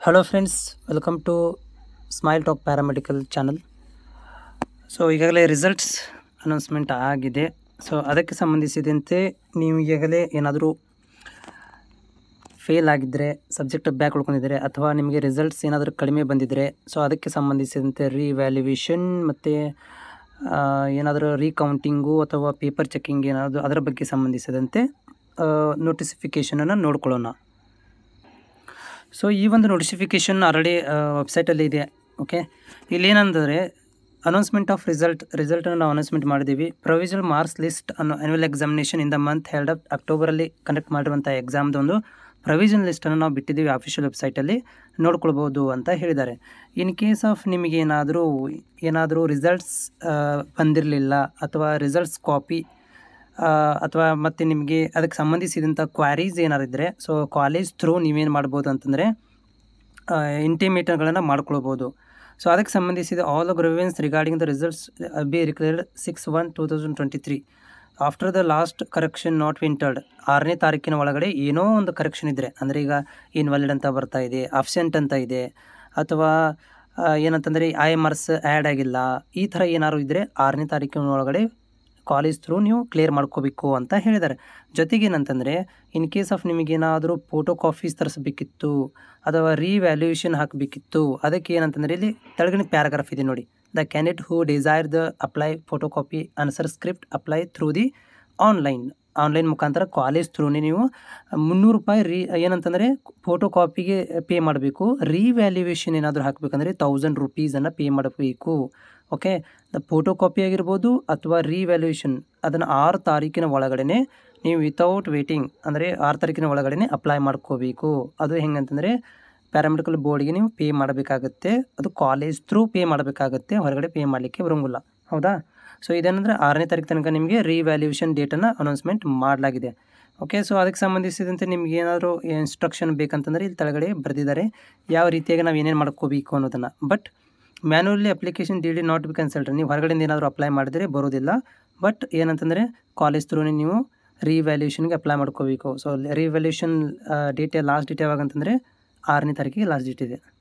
hello friends welcome to Smile Talk paramedical channel so ಈಗಾಗಲೇ results announcement ಆಗಿದೆ so ಅದಕ್ಕೆ ಸಂಬಂಧಿಸಿದಂತೆ ನೀವು ಈಗಾಗಲೇ ಏನಾದರೂ ಫೇಲ್ ಆಗಿದ್ದರೆ ಸಬ್ಜೆಕ್ಟ್ ಬ್ಯಾಕ್ ಉಳ್ಕೊಂಡಿದ್ದರೆ ಅಥವಾ ನಿಮಗೆ ರಿಸಲ್ಟ್ಸ್ ಏನಾದರೂ ಕಡಿಮೆ ಬಂದಿದ್ದರೆ ಸೊ ಅದಕ್ಕೆ ಸಂಬಂಧಿಸಿದಂತೆ ರಿವ್ಯಾಲ್ಯುವೇಷನ್ ಮತ್ತು ಏನಾದರೂ ರೀಕೌಂಟಿಂಗು ಅಥವಾ ಪೇಪರ್ ಚೆಕ್ಕಿಂಗ್ ಏನಾದರೂ ಅದರ ಬಗ್ಗೆ ಸಂಬಂಧಿಸಿದಂತೆ ನೋಟಿಸಿಫಿಕೇಷನನ್ನು ನೋಡ್ಕೊಳ್ಳೋಣ ಸೊ ಈ ಒಂದು ನೋಟಿಫಿಕೇಷನ್ ಆಲ್ರೆಡಿ ವೆಬ್ಸೈಟಲ್ಲಿ ಇದೆ ಓಕೆ ಇಲ್ಲೇನಂದರೆ ಅನೌನ್ಸ್ಮೆಂಟ್ ಆಫ್ ರಿಸಲ್ಟ್ ರಿಸಲ್ಟನ್ನು ನಾವು ಅನೌನ್ಸ್ಮೆಂಟ್ ಮಾಡಿದ್ದೀವಿ ಪ್ರೊವಿಷನಲ್ ಮಾರ್ಕ್ಸ್ ಲಿಸ್ಟ್ ಅನ್ನೋ annual examination in the month held up ಅಕ್ಟೋಬರಲ್ಲಿ ಕಂಡಕ್ಟ್ ಮಾಡಿರುವಂಥ ಎಕ್ಸಾಮ್ದು ಒಂದು ಪ್ರೊವಿಷನ್ ಲಿಸ್ಟನ್ನು ನಾವು ಬಿಟ್ಟಿದ್ದೀವಿ ಆಫಿಷಿಯಲ್ ವೆಬ್ಸೈಟಲ್ಲಿ ನೋಡ್ಕೊಳ್ಬೋದು ಅಂತ ಹೇಳಿದ್ದಾರೆ ಇನ್ ಕೇಸ್ ಆಫ್ ನಿಮಗೆ ಏನಾದರೂ ಏನಾದರೂ ರಿಸಲ್ಟ್ಸ್ ಬಂದಿರಲಿಲ್ಲ ಅಥವಾ ರಿಸಲ್ಟ್ಸ್ ಕಾಪಿ ಅಥವಾ ಮತ್ತು ನಿಮಗೆ ಅದಕ್ಕೆ ಸಂಬಂಧಿಸಿದಂಥ ಕ್ವಾರೀಸ್ ಏನಾರು ಇದ್ದರೆ ಸೊ ಕಾಲೇಜ್ ಥ್ರೂ ನೀವೇನು ಮಾಡ್ಬೋದು ಅಂತಂದರೆ ಇಂಟಿಮೇಟರ್ಗಳನ್ನು ಮಾಡ್ಕೊಳ್ಬೋದು ಸೊ ಅದಕ್ಕೆ ಸಂಬಂಧಿಸಿದ all the grievance regarding the results be declared six one two thousand twenty three after the last correction not entertained ಆರನೇ ತಾರೀಕಿನ ಒಳಗಡೆ ಏನೋ ಒಂದು ಕರೆಕ್ಷನ್ ಇದ್ದರೆ ಅಂದರೆ ಈಗ ಇನ್ವಾಲಿಡ್ ಅಂತ ಬರ್ತಾ ಇದೆ ಅಬ್ಸೆಂಟ್ ಅಂತ ಇದೆ ಅಥವಾ ಏನಂತಂದರೆ ಐ ಎಮ್ ಆರ್ಸ್ ಆ್ಯಡ್ ಆಗಿಲ್ಲ ಈ ಥರ ಏನಾದ್ರು ಇದ್ದರೆ ಆರನೇ ತಾರೀಕಿನ ಒಳಗಡೆ ಕಾಲೇಜ್ ಥ್ರೂ ನೀವು ಕ್ಲಿಯರ್ ಮಾಡ್ಕೋಬೇಕು ಅಂತ ಹೇಳಿದ್ದಾರೆ ಜೊತೆಗೆ ಏನಂತಂದರೆ ಇನ್ ಕೇಸ್ ಆಫ್ ನಿಮಗೇನಾದರೂ ಫೋಟೋ ಕಾಪೀಸ್ ತರಿಸ್ಬೇಕಿತ್ತು ಅಥವಾ ರಿವ್ಯಾಲ್ಯೂಯೇಷನ್ ಹಾಕಬೇಕಿತ್ತು ಅದಕ್ಕೆ ಏನಂತಂದರೆ ಇಲ್ಲಿ ತೆಳಗಿನ ಪ್ಯಾರಾಗ್ರಾಫ್ ಇದೆ ನೋಡಿ the candidate who desire the apply photo copy answer script apply through the online online ಮುಖಾಂತರ ಕಾಲೇಜ್ ಥ್ರೂನೇ ನೀವು ಮುನ್ನೂರು ರೂಪಾಯಿ ರೀ ಏನಂತಂದರೆ ಫೋಟೋ ಕಾಪಿಗೆ ಪೇ ಮಾಡಬೇಕು ರಿವ್ಯಾಲ್ಯೂಯೇಷನ್ ಏನಾದರೂ ಹಾಕಬೇಕಂದ್ರೆ ತೌಸಂಡ್ ರುಪೀಸನ್ನು ಪೇ ಮಾಡಬೇಕು ಓಕೆ ದ ಫೋಟೋ ಕಾಪಿ ಆಗಿರ್ಬೋದು ಅಥವಾ ರಿವ್ಯಾಲ್ಯೂಯೇಷನ್ ಅದನ್ನು ಆರು ತಾರೀಕಿನ ಒಳಗಡೆ ನೀವು ವಿತೌಟ್ ವೇಟಿಂಗ್ ಅಂದರೆ ಆರು ತಾರೀಕಿನ ಒಳಗಡೆ ಅಪ್ಲೈ ಮಾಡ್ಕೋಬೇಕು ಅದು ಹೆಂಗಂತಂದರೆ ಪ್ಯಾರಾಮೆಡಿಕಲ್ ಬೋರ್ಡ್ಗೆ ನೀವು ಪೇ ಮಾಡಬೇಕಾಗತ್ತೆ ಅದು ಕಾಲೇಜ್ ಥ್ರೂ ಪೇ ಮಾಡಬೇಕಾಗತ್ತೆ ಹೊರಗಡೆ ಪೇ ಮಾಡಲಿಕ್ಕೆ ಬರೋಂಗಿಲ್ಲ ಹೌದಾ ಸೊ ಇದೇನಂದರೆ ಆರನೇ ತಾರೀಕು ತನಕ ನಿಮಗೆ ರಿವ್ಯಾಲ್ಯೂಯೇಷನ್ ಡೇಟನ್ನು ಅನೌನ್ಸ್ಮೆಂಟ್ ಮಾಡಲಾಗಿದೆ ಓಕೆ ಸೊ ಅದಕ್ಕೆ ಸಂಬಂಧಿಸಿದಂತೆ ನಿಮ್ಗೆ ಏನಾದರೂ ಇನ್ಸ್ಟ್ರಕ್ಷನ್ ಬೇಕಂತಂದರೆ ಇಲ್ಲಿ ಕೆಳಗಡೆ ಬರೆದಿದ್ದಾರೆ ಯಾವ ರೀತಿಯಾಗಿ ನಾವು ಏನೇನು ಮಾಡ್ಕೋಬೇಕು ಅನ್ನೋದನ್ನು but manually application D D not be consult ನೀವು ಹೊರಗಡೆಯಿಂದ ಏನಾದರೂ ಅಪ್ಲೈ ಮಾಡಿದರೆ ಬರೋದಿಲ್ಲ ಬಟ್ ಏನಂತಂದರೆ ಕಾಲೇಜ್ ಥ್ರೂನೇ ನೀವು ರಿವ್ಯಾಲ್ಯೂಷನ್ಗೆ ಅಪ್ಲೈ ಮಾಡ್ಕೋಬೇಕು so revaluation date last date ಯಾವಾಗ ಅಂತಂದರೆ ಆರನೇ ತಾರೀಕಿಗೆ ಲಾಸ್ಟ್ ಡೇಟ್ ಇದೆ